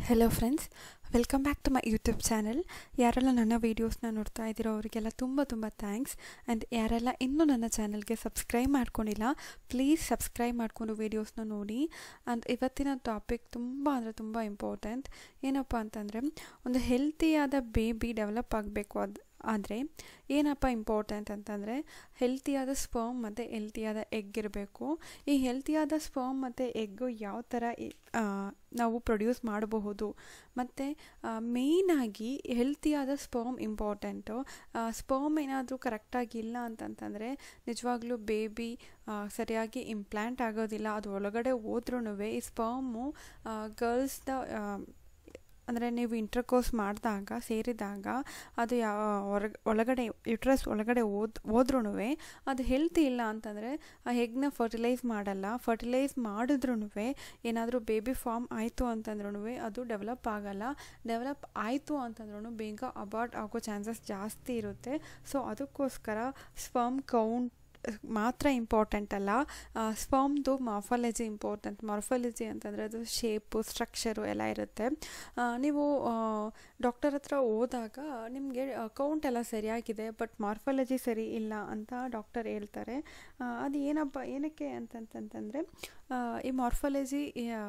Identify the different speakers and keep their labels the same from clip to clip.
Speaker 1: hello friends welcome back to my YouTube channel ಯಾರೆಲ್ಲ ನನ್ನ ವೀಡಿಯೋಸ್ನ ನೋಡ್ತಾ ಇದ್ದೀರೋ ಅವರಿಗೆಲ್ಲ ತುಂಬ ತುಂಬ ಥ್ಯಾಂಕ್ಸ್ ಆ್ಯಂಡ್ ಯಾರೆಲ್ಲ ಇನ್ನೂ ನನ್ನ ಚಾನಲ್ಗೆ ಸಬ್ಸ್ಕ್ರೈಬ್ ಮಾಡ್ಕೊಂಡಿಲ್ಲ ಪ್ಲೀಸ್ ಸಬ್ಸ್ಕ್ರೈಬ್ ಮಾಡಿಕೊಂಡು ವೀಡಿಯೋಸ್ನ ನೋಡಿ ಆ್ಯಂಡ್ ಇವತ್ತಿನ ಟಾಪಿಕ್ ತುಂಬ ಅಂದರೆ ತುಂಬ ಇಂಪಾರ್ಟೆಂಟ್ ಏನಪ್ಪ ಅಂತಂದರೆ ಒಂದು ಹೆಲ್ತಿಯಾದ ಬೇಬಿ ಡೆವಲಪ್ ಆಗಬೇಕು ಅದು ಆದರೆ ಏನಪ್ಪ ಇಂಪಾರ್ಟೆಂಟ್ ಅಂತಂದರೆ ಹೆಲ್ತಿಯಾದ ಸ್ಪರ್ಮ್ ಮತ್ತು ಹೆಲ್ತಿಯಾದ ಎಗ್ ಇರಬೇಕು ಈ ಹೆಲ್ತಿಯಾದ ಸ್ಪರ್ಮ್ ಮತ್ತು ಎಗ್ಗು ಯಾವ ಥರ ಇ- ಆ, ನಾವು ಪ್ರೊಡ್ಯೂಸ್ ಮಾಡಬಹುದು ಮತ್ತು ಮೇಯ್ನಾಗಿ ಹೆಲ್ತಿಯಾದ ಸ್ಪರ್ಮ್ ಇಂಪಾರ್ಟೆಂಟು ಸ್ಪರ್ಮ್ ಏನಾದರೂ ಕರೆಕ್ಟಾಗಿಲ್ಲ ಅಂತಂತಂದರೆ ನಿಜವಾಗ್ಲೂ ಬೇಬಿ ಸರಿಯಾಗಿ ಇಂಪ್ಲಾಂಟ್ ಆಗೋದಿಲ್ಲ ಅದು ಒಳಗಡೆ ಹೋದ್ರೂ ಈ ಸ್ಪರ್ಮು ಗರ್ಲ್ಸ್ದ ಅಂದರೆ ನೀವು ಇಂಟರ್ಕೋರ್ಸ್ ಮಾಡಿದಾಗ ಸೇರಿದಾಗ ಅದು ಯಾವ ಹೊರಗೆ ಒಳಗಡೆ ಯುಟ್ರಸ್ ಒಳಗಡೆ ಓದ್ ಹೋದ್ರೂ ಅದು ಹೆಲ್ತಿ ಇಲ್ಲ ಅಂತಂದರೆ ಆ ಎಗ್ನ ಫರ್ಟಿಲೈಸ್ ಮಾಡಲ್ಲ ಫರ್ಟಿಲೈಸ್ ಮಾಡಿದ್ರೂ ಏನಾದರೂ ಬೇಬಿ ಫಾರ್ಮ್ ಆಯಿತು ಅಂತಂದ್ರೂ ಅದು ಡೆವಲಪ್ ಆಗಲ್ಲ ಡೆವಲಪ್ ಆಯಿತು ಅಂತಂದ್ರೂ ಬೇಗ ಅಬಾರ್ಟ್ ಆಗೋ ಚಾನ್ಸಸ್ ಜಾಸ್ತಿ ಇರುತ್ತೆ ಸೊ ಅದಕ್ಕೋಸ್ಕರ ಸ್ಪರ್ಮ್ ಕೌಂಟ್ ಮಾತ್ರ ಇಂಪಾರ್ಟೆಂಟ್ ಅಲ್ಲ ಸ್ಪರ್ಮ್ದು ಮಾರ್ಫಾಲಜಿ ಇಂಪಾರ್ಟೆಂಟ್ ಮಾರ್ಫಾಲಜಿ ಅಂತಂದರೆ ಅದು ಶೇಪು ಸ್ಟ್ರಕ್ಚರು ಎಲ್ಲ ಇರುತ್ತೆ ಆ, ನೀವು ಡಾಕ್ಟರ್ ಹತ್ರ ಹೋದಾಗ ನಿಮಗೆ ಕೌಂಟ್ ಎಲ್ಲ ಸರಿಯಾಗಿದೆ ಬಟ್ ಮಾರ್ಫಾಲಜಿ ಸರಿ ಇಲ್ಲ ಅಂತ ಡಾಕ್ಟರ್ ಹೇಳ್ತಾರೆ ಆ, ಅದು ಏನಪ್ಪ ಏನಕ್ಕೆ ಅಂತಂತಂತಂದರೆ ಈ ಮಾರ್ಫಾಲಜಿ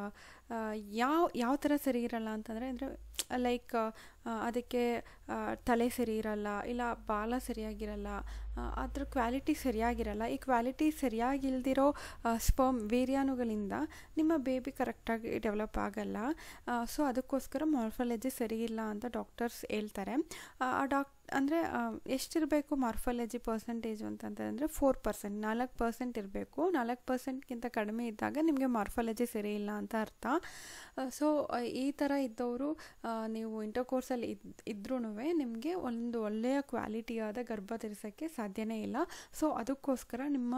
Speaker 1: ಯಾವ ಯಾವ ಥರ ಸರಿ ಇರಲ್ಲ ಅಂತಂದರೆ ಅಂದರೆ ಲೈಕ್ ಅದಕ್ಕೆ ಆ, ತಲೆ ಸರಿ ಇರಲ್ಲ ಇಲ್ಲ ಬಾಲ ಸರಿಯಾಗಿರಲ್ಲ ಆ, ಅದ್ರ ಕ್ವಾಲಿಟಿ ಸರಿಯಾಗಿರಲ್ಲ ಈ ಕ್ವಾಲಿಟಿ ಸರಿಯಾಗಿಲ್ದಿರೋ ಸ್ಪರ್ಮ್ ವೀರ್ಯಾಣುಗಳಿಂದ ನಿಮ್ಮ ಬೇಬಿ ಕರೆಕ್ಟಾಗಿ ಡೆವಲಪ್ ಆಗಲ್ಲ ಸೊ ಅದಕ್ಕೋಸ್ಕರ ಮಾರ್ಫಾಲಜಿ ಸರಿ ಇಲ್ಲ ಅಂತ ಡಾಕ್ಟರ್ಸ್ ಹೇಳ್ತಾರೆ ಆ ಡಾಕ್ ಅಂದರೆ ಎಷ್ಟಿರಬೇಕು ಮಾರ್ಫಾಲಜಿ ಪರ್ಸೆಂಟೇಜು ಅಂತಂತಂದರೆ ಫೋರ್ ಪರ್ಸೆಂಟ್ ನಾಲ್ಕು ಪರ್ಸೆಂಟ್ ಇರಬೇಕು ನಾಲ್ಕು ಪರ್ಸೆಂಟ್ಗಿಂತ ಕಡಿಮೆ ಇದ್ದಾಗ ನಿಮಗೆ ಮಾರ್ಫಾಲಜಿ ಸರಿ ಇಲ್ಲ ಅಂತ ಅರ್ಥ ಸೊ ಈ ಥರ ಇದ್ದವರು ನೀವು ಇಂಟರ್ಕೋರ್ಸಲ್ಲಿ ಇದ್ ಇದ್ರೂ ನಿಮಗೆ ಒಂದು ಒಳ್ಳೆಯ ಕ್ವಾಲಿಟಿಯಾದ ಗರ್ಭ ಧರಿಸೋಕ್ಕೆ ಸಾಧ್ಯನೇ ಇಲ್ಲ ಸೊ ಅದಕ್ಕೋಸ್ಕರ ನಿಮ್ಮ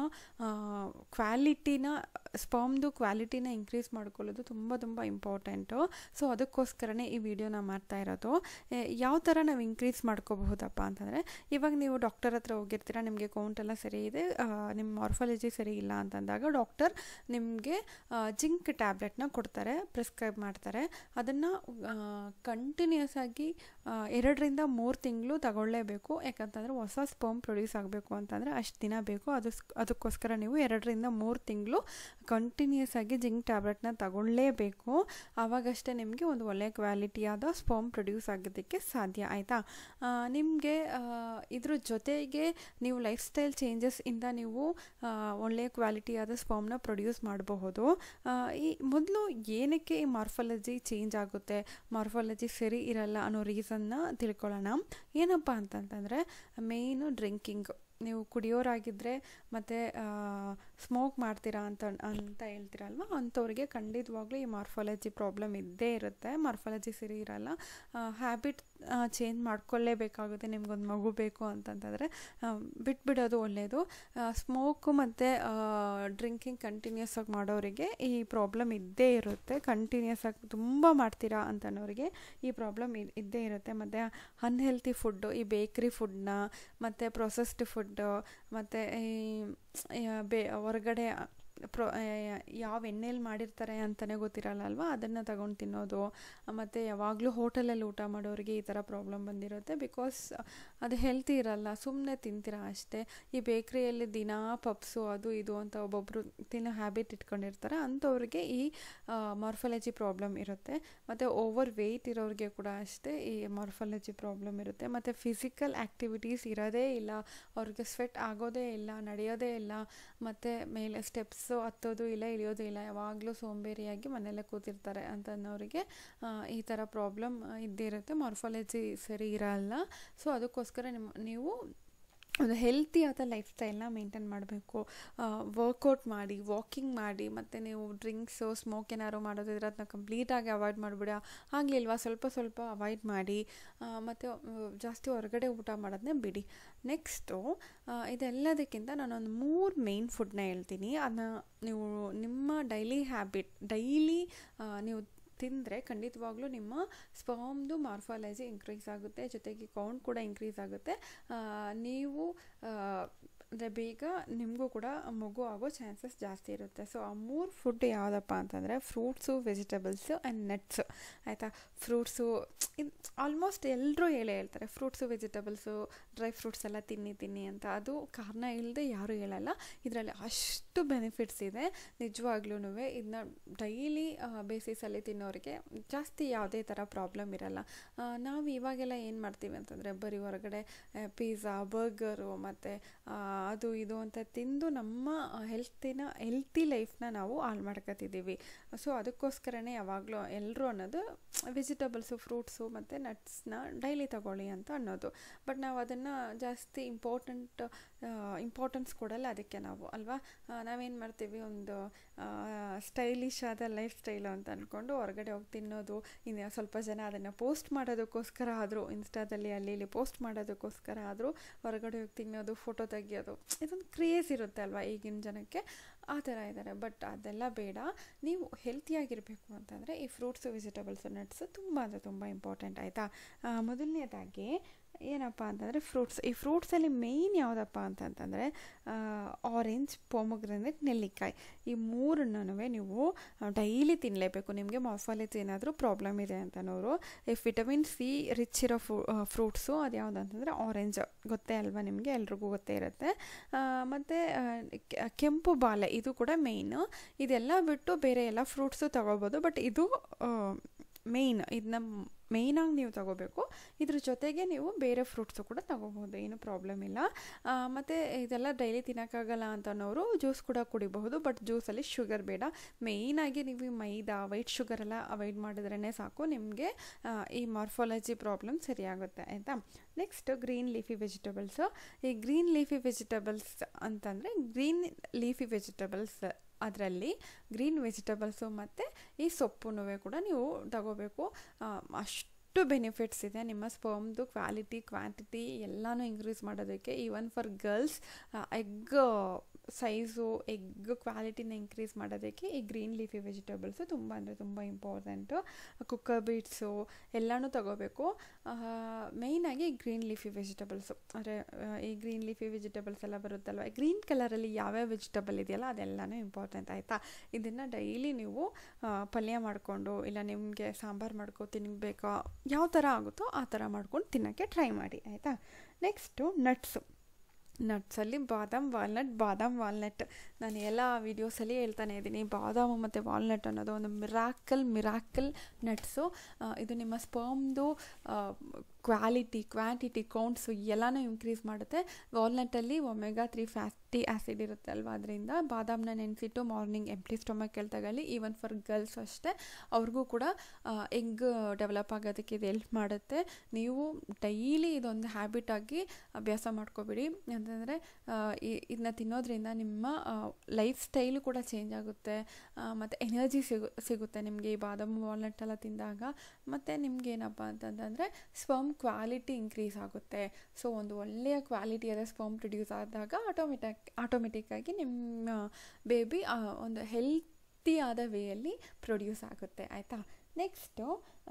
Speaker 1: ಕ್ವಾಲಿಟಿನ ಸ್ಪರ್ಮ್ದು ಕ್ವಾಲಿಟಿನ ಇನ್ಕ್ರೀಸ್ ಮಾಡ್ಕೊಳ್ಳೋದು ತುಂಬ ತುಂಬ ಇಂಪಾರ್ಟೆಂಟು ಸೊ ಅದಕ್ಕೋಸ್ಕರನೇ ಈ ವಿಡಿಯೋನ ಮಾಡ್ತಾ ಇರೋದು ಎ, ಯಾವ ಥರ ನಾವು ಇನ್ಕ್ರೀಸ್ ಮಾಡ್ಕೋಬಹುದಪ್ಪ ಅಂತಂದರೆ ಇವಾಗ ನೀವು ಡಾಕ್ಟರ್ ಹತ್ರ ಹೋಗಿರ್ತೀರ ನಿಮಗೆ ಕೌಂಟ್ ಎಲ್ಲ ಸರಿ ಇದೆ ಆ, ನಿಮ್ಮ ಮಾರ್ಫಾಲಜಿ ಸರಿ ಇಲ್ಲ ಅಂತಂದಾಗ ಡಾಕ್ಟರ್ ನಿಮಗೆ ಜಿಂಕ್ ಟ್ಯಾಬ್ಲೆಟ್ನ ಕೊಡ್ತಾರೆ ಪ್ರಿಸ್ಕ್ರೈಬ್ ಮಾಡ್ತಾರೆ ಅದನ್ನು ಕಂಟಿನ್ಯೂಸ್ ಆಗಿ ಆ, ಎರಡರಿಂದ ಮೂರು ತಿಂಗಳು ತಗೊಳ್ಳೇಬೇಕು ಯಾಕಂತಂದರೆ ಹೊಸ ಸ್ಪರ್ಮ್ ಪ್ರೊಡ್ಯೂಸ್ ಆಗಬೇಕು ಅಂತಂದರೆ ಅಷ್ಟು ದಿನ ಬೇಕು ಅದು ಅದಕ್ಕೋಸ್ಕರ ನೀವು ಎರಡರಿಂದ ಮೂರು ತಿಂಗಳು ಕಂಟಿನ್ಯೂಸ್ ಆಗಿ ಜಿಂಕ್ ಟ್ಯಾಬ್ಲೆಟ್ನ ತಗೊಳ್ಳೇಬೇಕು ಆವಾಗಷ್ಟೇ ನಿಮಗೆ ಒಂದು ಒಳ್ಳೆಯ ಕ್ವಾಲಿಟಿಯಾದ ಸ್ಪರ್ಮ್ ಪ್ರೊಡ್ಯೂಸ್ ಆಗೋದಕ್ಕೆ ಸಾಧ್ಯ ಆಯಿತಾ ನಿಮಗೆ ಇದ್ರ ಜೊತೆಗೆ ನೀವು ಲೈಫ್ ಸ್ಟೈಲ್ ಚೇಂಜಸ್ ಇಂದ ನೀವು ಆ, ಒಳ್ಳೆಯ ಕ್ವಾಲಿಟಿಯಾದ ಸ್ಪರ್ಮ್ನ ಪ್ರೊಡ್ಯೂಸ್ ಮಾಡಬಹುದು ಆ, ಈ ಮೊದಲು ಏನಕ್ಕೆ ಈ ಮಾರ್ಫಾಲಜಿ ಚೇಂಜ್ ಆಗುತ್ತೆ ಮಾರ್ಫಾಲಜಿ ಸರಿ ಇರಲ್ಲ ಅನ್ನೋ ರೀಸನ್ನ ತಿಳ್ಕೊಳ್ಳೋಣ ಏನಪ್ಪ ಅಂತಂತಂದರೆ ಮೇಯ್ನು ಡ್ರಿಂಕಿಂಗ್ ನೀವು ಕುಡಿಯೋರಾಗಿದ್ದರೆ ಮತ್ತು ಸ್ಮೋಕ್ ಮಾಡ್ತೀರಾ ಅಂತ ಅಂತ ಹೇಳ್ತೀರಲ್ವ ಅಂಥವ್ರಿಗೆ ಖಂಡಿತವಾಗ್ಲೂ ಈ ಮಾರ್ಫಾಲಜಿ ಪ್ರಾಬ್ಲಮ್ ಇದ್ದೇ ಇರುತ್ತೆ ಮಾರ್ಫಾಲಜಿ ಸರಿ ಇರಲ್ಲ ಹ್ಯಾಬಿಟ್ ಚೇಂಜ್ ಮಾಡ್ಕೊಳ್ಳೇಬೇಕಾಗುತ್ತೆ ನಿಮ್ಗೊಂದು ಮಗು ಬೇಕು ಅಂತಂತಂದರೆ ಬಿಟ್ಬಿಡೋದು ಒಳ್ಳೆಯದು ಸ್ಮೋಕು ಮತ್ತು ಡ್ರಿಂಕಿಂಗ್ ಕಂಟಿನ್ಯೂಸ್ ಆಗಿ ಮಾಡೋರಿಗೆ ಈ ಪ್ರಾಬ್ಲಮ್ ಇದ್ದೇ ಇರುತ್ತೆ ಕಂಟಿನ್ಯೂಸ್ ಆಗಿ ತುಂಬ ಮಾಡ್ತೀರಾ ಅಂತನೋರಿಗೆ ಈ ಪ್ರಾಬ್ಲಮ್ ಇದ್ದೇ ಇರುತ್ತೆ ಮತ್ತು ಅನ್ಹೆಲ್ತಿ ಫುಡ್ಡು ಈ ಬೇಕ್ರಿ ಫುಡ್ನ ಮತ್ತು ಪ್ರೊಸೆಸ್ಡ್ ಫುಡ್ಡು ಮತ್ತು ಈ ಬೇ ಹೊರಗಡೆ ಪ್ರೊ ಯಾವ ಎಣ್ಣೆಲಿ ಮಾಡಿರ್ತಾರೆ ಅಂತಲೇ ಗೊತ್ತಿರಲ್ಲ ಅಲ್ವಾ ಅದನ್ನು ತಗೊಂಡು ತಿನ್ನೋದು ಮತ್ತು ಯಾವಾಗಲೂ ಹೋಟೆಲಲ್ಲಿ ಊಟ ಮಾಡೋರಿಗೆ ಈ ಥರ ಪ್ರಾಬ್ಲಮ್ ಬಂದಿರುತ್ತೆ ಬಿಕಾಸ್ ಅದು ಹೆಲ್ತಿ ಇರಲ್ಲ ಸುಮ್ಮನೆ ತಿಂತೀರ ಅಷ್ಟೇ ಈ ಬೇಕ್ರಿಯಲ್ಲಿ ದಿನಾ ಪಪ್ಸು ಅದು ಇದು ಅಂತ ಒಬ್ಬೊಬ್ಬರು ತಿನ್ನೋ ಹ್ಯಾಬಿಟ್ ಇಟ್ಕೊಂಡಿರ್ತಾರೆ ಅಂಥವ್ರಿಗೆ ಈ ಮಾರ್ಫಾಲಜಿ ಪ್ರಾಬ್ಲಮ್ ಇರುತ್ತೆ ಮತ್ತು ಓವರ್ ವೆಯ್ಟ್ ಇರೋರಿಗೆ ಕೂಡ ಅಷ್ಟೇ ಈ ಮಾರ್ಫಾಲಜಿ ಪ್ರಾಬ್ಲಮ್ ಇರುತ್ತೆ ಮತ್ತು ಫಿಸಿಕಲ್ ಆ್ಯಕ್ಟಿವಿಟೀಸ್ ಇರೋದೇ ಇಲ್ಲ ಅವ್ರಿಗೆ ಸ್ವೆಟ್ ಆಗೋದೇ ಇಲ್ಲ ನಡೆಯೋದೇ ಇಲ್ಲ ಮತ್ತು ಮೇಲೆ ಸ್ಟೆಪ್ಸು ಹತ್ತೋದು ಇಲ್ಲ ಇಳಿಯೋದು ಇಲ್ಲ ಯಾವಾಗಲೂ ಸೋಂಬೇರಿಯಾಗಿ ಮನೆಯಲ್ಲೇ ಕೂತಿರ್ತಾರೆ ಅಂತನ್ನೋರಿಗೆ ಆ, ಈ ಥರ ಪ್ರಾಬ್ಲಮ್ ಇದ್ದೇ ಇರುತ್ತೆ ಮಾರ್ಫಾಲಜಿ ಸರಿ ಇರಲ್ಲ ಸೊ ಅದಕ್ಕೋಸ್ಕರ ನಿಮ್ಮ ನೀವು ಒಂದು ಹೆಲ್ತಿಯಾದ ಲೈಫ್ ಸ್ಟೈಲ್ನ ಮೇಂಟೈನ್ ಮಾಡಬೇಕು ವರ್ಕೌಟ್ ಮಾಡಿ ವಾಕಿಂಗ್ ಮಾಡಿ ಮತ್ತು ನೀವು ಡ್ರಿಂಕ್ಸು ಸ್ಮೋಕ್ ಏನಾದ್ರು ಮಾಡೋದಿದ್ರೆ ಅದನ್ನ ಕಂಪ್ಲೀಟಾಗಿ ಅವಾಯ್ಡ್ ಮಾಡಿಬಿಡ ಆಗಲಿಲ್ವಾ ಸ್ವಲ್ಪ ಸ್ವಲ್ಪ ಅವಾಯ್ಡ್ ಮಾಡಿ ಮತ್ತು ಜಾಸ್ತಿ ಹೊರಗಡೆ ಊಟ ಮಾಡೋದನ್ನೇ ಬಿಡಿ ನೆಕ್ಸ್ಟು ಇದೆಲ್ಲದಕ್ಕಿಂತ ನಾನೊಂದು ಮೂರು ಮೇಯ್ನ್ ಫುಡ್ನ ಹೇಳ್ತೀನಿ ಅದನ್ನ ನೀವು ನಿಮ್ಮ ಡೈಲಿ ಹ್ಯಾಬಿಟ್ ಡೈಲಿ ನೀವು ತಿಂದರೆ ಖಂಡಿತವಾಗ್ಲೂ ನಿಮ್ಮ ಸ್ಪರ್ಮ್ದು ಮಾರ್ಫಾಲಜಿ ಇನ್ಕ್ರೀಸ್ ಆಗುತ್ತೆ ಜೊತೆಗೆ ಕೌಂಟ್ ಕೂಡ ಇನ್ಕ್ರೀಸ್ ಆಗುತ್ತೆ ಆ, ನೀವು ಅಂದರೆ ಬೇಗ ನಿಮಗೂ ಕೂಡ ಮಗು ಆಗೋ ಚಾನ್ಸಸ್ ಜಾಸ್ತಿ ಇರುತ್ತೆ ಸೊ ಆ ಮೂರು ಫುಡ್ ಯಾವುದಪ್ಪ ಅಂತಂದರೆ ಫ್ರೂಟ್ಸು ವೆಜಿಟೇಬಲ್ಸು ಆ್ಯಂಡ್ ನಟ್ಸು ಆಯಿತಾ ಫ್ರೂಟ್ಸು ಇದು ಆಲ್ಮೋಸ್ಟ್ ಎಲ್ಲರೂ ಹೇಳೇ ಹೇಳ್ತಾರೆ ಫ್ರೂಟ್ಸು ವೆಜಿಟೇಬಲ್ಸು ಡ್ರೈ ಫ್ರೂಟ್ಸ್ ಎಲ್ಲ ತಿನ್ನಿ ತಿನ್ನಿ ಅಂತ ಅದು ಕಾರಣ ಇಲ್ಲದೆ ಯಾರೂ ಹೇಳಲ್ಲ ಇದರಲ್ಲಿ ಅಷ್ಟು ಬೆನಿಫಿಟ್ಸ್ ಇದೆ ನಿಜವಾಗ್ಲೂ ಇದನ್ನ ಡೈಲಿ ಬೇಸಿಸಲ್ಲಿ ತಿನ್ನೋರಿಗೆ ಜಾಸ್ತಿ ಯಾವುದೇ ಥರ ಪ್ರಾಬ್ಲಮ್ ಇರಲ್ಲ ನಾವು ಇವಾಗೆಲ್ಲ ಏನು ಮಾಡ್ತೀವಿ ಅಂತಂದರೆ ಬರೀ ಹೊರಗಡೆ ಪಿಜ್ಜಾ ಬರ್ಗರು ಮತ್ತು ಅದು ಇದು ಅಂತ ತಿಂದು ನಮ್ಮ ಹೆಲ್ತಿನ ಹೆಲ್ತಿ ಲೈಫ್ನ ನಾವು ಹಾಳು ಮಾಡ್ಕೊತಿದ್ದೀವಿ ಸೊ ಅದಕ್ಕೋಸ್ಕರನೇ ಯಾವಾಗಲೂ ಎಲ್ಲರೂ ಅನ್ನೋದು ವೆಜಿಟೇಬಲ್ಸು ಫ್ರೂಟ್ಸು ಮತ್ತು ನಟ್ಸ್ನ ಡೈಲಿ ತಗೊಳ್ಳಿ ಅಂತ ಅನ್ನೋದು ಬಟ್ ನಾವು ಅದನ್ನು ಜಾಸ್ತಿ ಇಂಪಾರ್ಟೆಂಟ್ ಇಂಪಾರ್ಟೆನ್ಸ್ ಕೊಡಲ್ಲ ಅದಕ್ಕೆ ನಾವು ಅಲ್ವಾ ನಾವೇನು ಮಾಡ್ತೀವಿ ಒಂದು ಸ್ಟೈಲಿಶ್ ಆದ ಲೈಫ್ ಸ್ಟೈಲು ಅಂತ ಅಂದ್ಕೊಂಡು ಹೊರಗಡೆ ಹೋಗಿ ತಿನ್ನೋದು ಇನ್ನು ಸ್ವಲ್ಪ ಜನ ಅದನ್ನು ಪೋಸ್ಟ್ ಮಾಡೋದಕ್ಕೋಸ್ಕರ ಆದರೂ ಇನ್ಸ್ಟಾದಲ್ಲಿ ಅಲ್ಲಿ ಇಲ್ಲಿ ಪೋಸ್ಟ್ ಮಾಡೋದಕ್ಕೋಸ್ಕರ ಆದರೂ ಹೊರಗಡೆ ಹೋಗಿ ತಿನ್ನೋದು ಫೋಟೋ ತೆಗಿಯೋದು ಇದೊಂದು ಕ್ರೇಜ್ ಇರುತ್ತೆ ಅಲ್ವಾ ಈಗಿನ ಜನಕ್ಕೆ ಆ ಥರ ಇದ್ದಾರೆ ಬಟ್ ಅದೆಲ್ಲ ಬೇಡ ನೀವು ಹೆಲ್ತಿಯಾಗಿರಬೇಕು ಅಂತಂದರೆ ಈ ಫ್ರೂಟ್ಸು ವೆಜಿಟೇಬಲ್ಸು ನಟ್ಸು ತುಂಬ ಅಂದರೆ ತುಂಬ ಇಂಪಾರ್ಟೆಂಟ್ ಆಯಿತಾ ಮೊದಲನೇದಾಗಿ ಏನಪ್ಪ ಅಂತಂದರೆ ಫ್ರೂಟ್ಸ್ ಈ ಫ್ರೂಟ್ಸಲ್ಲಿ ಮೇಯ್ನ್ ಯಾವುದಪ್ಪ ಅಂತಂತಂದರೆ ಆರೆಂಜ್ ಪೊಮೊಗ್ರನೇಟ್ ನೆಲ್ಲಿಕಾಯಿ ಈ ಮೂರನ್ನೂ ನೀವು ಡೈಲಿ ತಿನ್ನಲೇಬೇಕು ನಿಮಗೆ ಮಾರ್ಫಾಲಜಿ ಏನಾದರೂ ಪ್ರಾಬ್ಲಮ್ ಇದೆ ಅಂತನೋರು ಈ ವಿಟಮಿನ್ ಸಿ ರಿಚ್ ಇರೋ ಫ್ರೂ ಫ್ರೂಟ್ಸು ಅದು ಯಾವುದು ಅಂತಂದರೆ ಆರೆಂಜ್ ಗೊತ್ತೇ ಅಲ್ವಾ ನಿಮಗೆ ಎಲ್ರಿಗೂ ಗೊತ್ತೇ ಇರುತ್ತೆ ಮತ್ತು ಕೆಂಪು ಬಾಳೆ ಇದು ಕೂಡ ಮೇಯ್ನು ಇದೆಲ್ಲ ಬಿಟ್ಟು ಬೇರೆ ಎಲ್ಲ ಫ್ರೂಟ್ಸು ತಗೋಬೋದು ಬಟ್ ಇದು ಮೇಯ್ನ್ ಇದನ್ನ ಮೇಯ್ನಾಗಿ ನೀವು ತಗೋಬೇಕು ಇದ್ರ ಜೊತೆಗೆ ನೀವು ಬೇರೆ ಫ್ರೂಟ್ಸು ಕೂಡ ತಗೋಬೋದು ಏನು ಪ್ರಾಬ್ಲಮ್ ಇಲ್ಲ ಮತ್ತು ಇದೆಲ್ಲ ಡೈಲಿ ತಿನ್ನೋಕ್ಕಾಗಲ್ಲ ಅಂತನೋರು ಜ್ಯೂಸ್ ಕೂಡ ಕುಡಿಬಹುದು ಬಟ್ ಜ್ಯೂಸಲ್ಲಿ ಶುಗರ್ ಬೇಡ ಮೇಯ್ನಾಗಿ ನೀವು ಮೈದಾ ವೈಟ್ ಶುಗರ್ ಎಲ್ಲ ಅವಾಯ್ಡ್ ಮಾಡಿದ್ರೇ ಸಾಕು ನಿಮಗೆ ಈ ಮಾರ್ಫಾಲಜಿ ಪ್ರಾಬ್ಲಮ್ ಸರಿಯಾಗುತ್ತೆ ಆಯಿತಾ ನೆಕ್ಸ್ಟ್ ಗ್ರೀನ್ ಲೀಫಿ ವೆಜಿಟೇಬಲ್ಸು ಈ ಗ್ರೀನ್ ಲೀಫಿ ವೆಜಿಟೇಬಲ್ಸ್ ಅಂತಂದರೆ ಗ್ರೀನ್ ಲೀಫಿ ವೆಜಿಟೇಬಲ್ಸ್ ಅದರಲ್ಲಿ ಗ್ರೀನ್ ವೆಜಿಟೇಬಲ್ಸು ಮತ್ತು ಈ ಸೊಪ್ಪುನೂ ಕೂಡ ನೀವು ತಗೋಬೇಕು ಅಷ್ಟು ಬೆನಿಫಿಟ್ಸ್ ಇದೆ ನಿಮ್ಮ ಸ್ಪರ್ಮ್ದು ಕ್ವಾಲಿಟಿ ಕ್ವಾಂಟಿಟಿ ಎಲ್ಲನೂ ಇನ್ಕ್ರೀಸ್ ಮಾಡೋದಕ್ಕೆ even for girls egg size egg ಕ್ವಾಲಿಟಿನ ಇನ್ಕ್ರೀಸ್ ಮಾಡೋದಕ್ಕೆ ಈ ಗ್ರೀನ್ ಲೀಫಿ ವೆಜಿಟೇಬಲ್ಸು ತುಂಬ ಅಂದರೆ ತುಂಬ ಇಂಪಾರ್ಟೆಂಟು ಕುಕ್ಕರ್ ಬೀಟ್ಸು ಎಲ್ಲನೂ ತಗೋಬೇಕು ಮೇಯ್ನಾಗಿ ಗ್ರೀನ್ ಲೀಫಿ ವೆಜಿಟೇಬಲ್ಸು ಅಂದರೆ ಈ ಗ್ರೀನ್ ಲೀಫಿ ವೆಜಿಟೇಬಲ್ಸ್ ಎಲ್ಲ ಬರುತ್ತಲ್ವ ಗ್ರೀನ್ ಕಲರಲ್ಲಿ ಯಾವ್ಯಾವ ವೆಜಿಟೇಬಲ್ ಇದೆಯಲ್ಲ ಅದೆಲ್ಲನೂ ಇಂಪಾರ್ಟೆಂಟ್ ಆಯಿತಾ ಇದನ್ನು ಡೈಲಿ ನೀವು ಪಲ್ಯ ಮಾಡಿಕೊಂಡು ಇಲ್ಲ ನಿಮಗೆ ಸಾಂಬಾರು ಮಾಡ್ಕೊ ತಿನ್ನಬೇಕಾ ಯಾವ ಥರ ಆಗುತ್ತೋ ಆ ಥರ ಮಾಡ್ಕೊಂಡು ತಿನ್ನೋಕ್ಕೆ ಟ್ರೈ ಮಾಡಿ ಆಯಿತಾ ನೆಕ್ಸ್ಟು ನಟ್ಸು ನಟ್ಸಲ್ಲಿ ಬಾದಾಮ್ ವಾಲ್ನಟ್ ಬಾದಾಮ್ ವಾಲ್ನಟ್ ನಾನು ಎಲ್ಲ ವೀಡಿಯೋಸಲ್ಲಿ ಹೇಳ್ತಾನೆ ಇದ್ದೀನಿ ಬಾದಾಮು ಮತ್ತು ವಾಲ್ನಟ್ ಅನ್ನೋದು ಒಂದು ಮಿರಾಕಲ್ ಮಿರಾಕಲ್ ನಟ್ಸು ಇದು ನಿಮ್ಮ ಸ್ಪರ್ಮ್ದು ಕ್ವಾಲಿಟಿ ಕ್ವಾಂಟಿಟಿ ಕೌಂಟ್ಸು ಎಲ್ಲನೂ ಇನ್ಕ್ರೀಸ್ ಮಾಡುತ್ತೆ ವಾಲ್ನಟ್ಟಲ್ಲಿ ಒಮೆಗಾ ತ್ರೀ ಫ್ಯಾಟಿ ಆ್ಯಸಿಡ್ ಇರುತ್ತೆ ಅಲ್ವಾ ಅದರಿಂದ ಬಾದಾಮನ್ನ ನೆನೆಸಿಟ್ಟು ಮಾರ್ನಿಂಗ್ ಎಂಪ್ಟಿ ಸ್ಟೊಮಕಲ್ಲಿ ತಗೊಳ್ಳಿ ಈವನ್ ಫಾರ್ ಗರ್ಲ್ಸ್ ಅಷ್ಟೇ ಅವ್ರಿಗೂ ಕೂಡ ಎಗ್ ಡೆವಲಪ್ ಆಗೋದಕ್ಕೆ ಇದು ಎಲ್ಪ್ ಮಾಡುತ್ತೆ ನೀವು ಡೈಲಿ ಇದೊಂದು ಹ್ಯಾಬಿಟಾಗಿ ಅಭ್ಯಾಸ ಮಾಡ್ಕೊಬಿಡಿ ಅಂತಂದರೆ ಇದನ್ನ ತಿನ್ನೋದ್ರಿಂದ ನಿಮ್ಮ ಲೈಫ್ ಸ್ಟೈಲು ಕೂಡ ಚೇಂಜ್ ಆಗುತ್ತೆ ಮತ್ತು ಎನರ್ಜಿ ಸಿಗು ಸಿಗುತ್ತೆ ನಿಮಗೆ ಈ ಬಾದಾಮಿ ವಾಲ್ನಟ್ ಎಲ್ಲ ತಿಂದಾಗ ಮತ್ತು ನಿಮ್ಗೆ ಏನಪ್ಪ ಅಂತಂತಂದರೆ ಸ್ಪರ್ಮ್ ಕ್ವಾಲಿಟಿ ಇನ್ಕ್ರೀಸ್ ಆಗುತ್ತೆ ಸೊ ಒಂದು ಒಳ್ಳೆಯ ಕ್ವಾಲಿಟಿಯಾದ ಸ್ಪರ್ಮ್ ಪ್ರೊಡ್ಯೂಸ್ ಆದಾಗ ಆಟೋಮೆಟಿಕ್ ಆಟೋಮೆಟಿಕ್ಕಾಗಿ ನಿಮ್ಮ ಬೇಬಿ ಒಂದು ಹೆಲ್ತಿಯಾದ ವೇಯಲ್ಲಿ ಪ್ರೊಡ್ಯೂಸ್ ಆಗುತ್ತೆ ಆಯಿತಾ ನೆಕ್ಸ್ಟು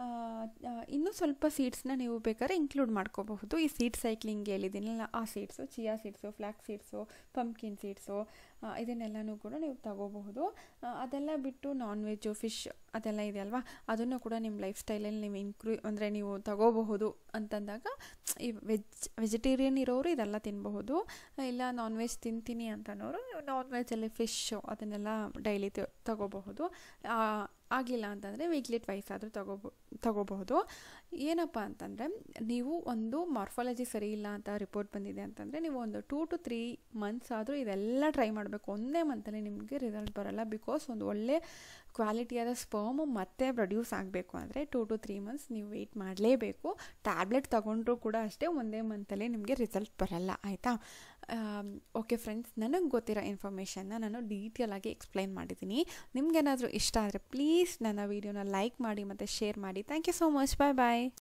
Speaker 1: ಇನ್ನೂ ಸ್ವಲ್ಪ ಸೀಡ್ಸ್ನ ನೀವು ಬೇಕಾದ್ರೆ ಇನ್ಕ್ಲೂಡ್ ಮಾಡ್ಕೋಬಹುದು ಈ ಸೀಡ್ ಸೈಕ್ಲಿಂಗ್ ಹೇಳಿದ್ದೀನಲ್ಲ ಆ seeds chia seeds flax seeds pumpkin seeds ಇದನ್ನೆಲ್ಲನೂ ಕೂಡ ನೀವು ತಗೋಬಹುದು ಅದೆಲ್ಲ ಬಿಟ್ಟು ನಾನ್ ವೆಜ್ಜು ಫಿಶ್ ಅದೆಲ್ಲ ಇದೆಯಲ್ವಾ ಅದನ್ನು ಕೂಡ ನಿಮ್ಮ ಲೈಫ್ ಸ್ಟೈಲಲ್ಲಿ ನೀವು ಇನ್ಕ್ರೂ ಅಂದರೆ ನೀವು ತಗೋಬಹುದು ಅಂತಂದಾಗ ಈ ವೆಜ್ ವೆಜಿಟೇರಿಯನ್ ಇರೋರು ಇದೆಲ್ಲ ತಿನ್ನಬಹುದು ಇಲ್ಲ ನಾನ್ ವೆಜ್ ತಿಂತೀನಿ ಅಂತನೋರು ನಾನ್ ವೆಜ್ಜಲ್ಲಿ ಫಿಶ್ಶು ಅದನ್ನೆಲ್ಲ ಡೈಲಿ ತಗೋಬಹುದು ಆಗಿಲ್ಲ ಅಂತಂದರೆ ವೀಕ್ಲಿ ಟ್ವೈಸ್ ಆದರೂ ತಗೋಬೋ ತಗೋಬಹುದು ಏನಪ್ಪ ಅಂತಂದರೆ ನೀವು ಒಂದು ಮಾರ್ಫಾಲಜಿ ಸರಿ ಇಲ್ಲ ಅಂತ ರಿಪೋರ್ಟ್ ಬಂದಿದೆ ಅಂತಂದರೆ ನೀವು ಒಂದು ಟೂ ಟು ತ್ರೀ ಮಂತ್ಸ್ ಆದರೂ ಇದೆಲ್ಲ ಟ್ರೈ ಮಾಡಬೇಕು ಒಂದೇ ಮಂತಲ್ಲಿ ನಿಮಗೆ ರಿಸಲ್ಟ್ ಬರೋಲ್ಲ ಬಿಕಾಸ್ ಒಂದು ಒಳ್ಳೆ ಕ್ವಾಲಿಟಿಯಾದ ಸ್ಪರ್ಮು ಮತ್ತೆ ಪ್ರೊಡ್ಯೂಸ್ ಆಗಬೇಕು ಅಂದರೆ ಟೂ ಟು ತ್ರೀ ಮಂತ್ಸ್ ನೀವು ವೆಯ್ಟ್ ಮಾಡಲೇಬೇಕು ಟ್ಯಾಬ್ಲೆಟ್ ತೊಗೊಂಡ್ರೂ ಕೂಡ ಅಷ್ಟೇ ಒಂದೇ ಮಂತಲ್ಲಿ ನಿಮಗೆ ರಿಸಲ್ಟ್ ಬರಲ್ಲ ಆಯಿತಾ ಓಕೆ ಫ್ರೆಂಡ್ಸ್ ನನಗೆ ಗೊತ್ತಿರೋ ಇನ್ಫಾರ್ಮೇಷನ್ನ ನಾನು ಡೀಟೇಲ್ ಆಗಿ ಎಕ್ಸ್ಪ್ಲೈನ್ ಮಾಡಿದ್ದೀನಿ ನಿಮ್ಗೇನಾದರೂ ಇಷ್ಟ ಆದರೆ ಪ್ಲೀಸ್ ನನ್ನ ವೀಡಿಯೋನ ಲೈಕ್ ಮಾಡಿ ಮತ್ತು ಶೇರ್ ಮಾಡಿ thank you so much bye bye